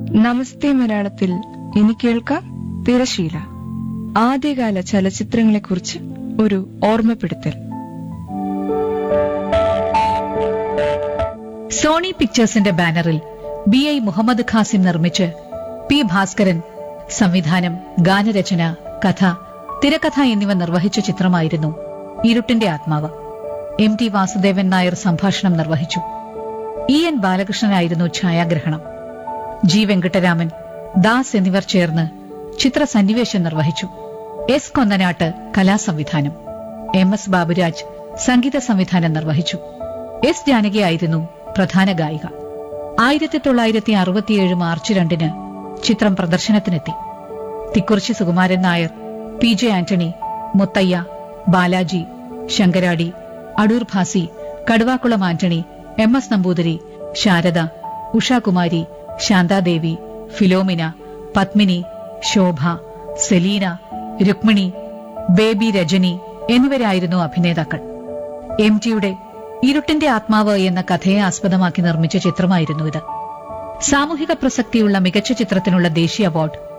നമസ്തേ മലയാളത്തിൽ ഇനി കേൾക്കാം തിരശീല ആദ്യകാല ചലച്ചിത്രങ്ങളെക്കുറിച്ച് ഒരു ഓർമ്മപ്പെടുത്തൽ സോണി പിക്ചേഴ്സിന്റെ ബാനറിൽ ബി ഐ മുഹമ്മദ് ഖാസിം നിർമ്മിച്ച് പി ഭാസ്കരൻ സംവിധാനം ഗാനരചന കഥ തിരക്കഥ എന്നിവ നിർവഹിച്ച ചിത്രമായിരുന്നു ഇരുട്ടിന്റെ ആത്മാവ് എം ടി വാസുദേവൻ നായർ സംഭാഷണം നിർവഹിച്ചു ഇ എൻ ബാലകൃഷ്ണനായിരുന്നു ഛായാഗ്രഹണം ജി വെങ്കട്ടരാമൻ ദാസ് എന്നിവർ ചേർന്ന് ചിത്രസന്നിവേശം നിർവഹിച്ചു എസ് കൊന്നനാട്ട് കലാസംവിധാനം എം എസ് ബാബുരാജ് സംഗീത സംവിധാനം നിർവഹിച്ചു എസ് ജാനകിയായിരുന്നു പ്രധാന ഗായിക ആയിരത്തി തൊള്ളായിരത്തി അറുപത്തിയേഴ് മാർച്ച് രണ്ടിന് ചിത്രം പ്രദർശനത്തിനെത്തി Thikkurissy Sukumaran Nair P J Antony Muthiah Balaji Sankaradi Adoor Bhasi Kaduvakulam Antony M S Namboothiri Sharada Ushakumari Santhadevi Philomina Padmini Sobha Selina Rukmini Baby Rajani എന്നിവരായിരുന്നു അഭിനേതാക്കൾ എം ടിയുടെ ഇരുട്ടിന്റെ ആത്മാവ് എന്ന കഥയെ ആസ്പദമാക്കി നിർമ്മിച്ച ചിത്രമായിരുന്നു ഇത് സാമൂഹിക പ്രസക്തിയുള്ള മികച്ച ചിത്രത്തിനുള്ള ദേശീയ അവാർഡ്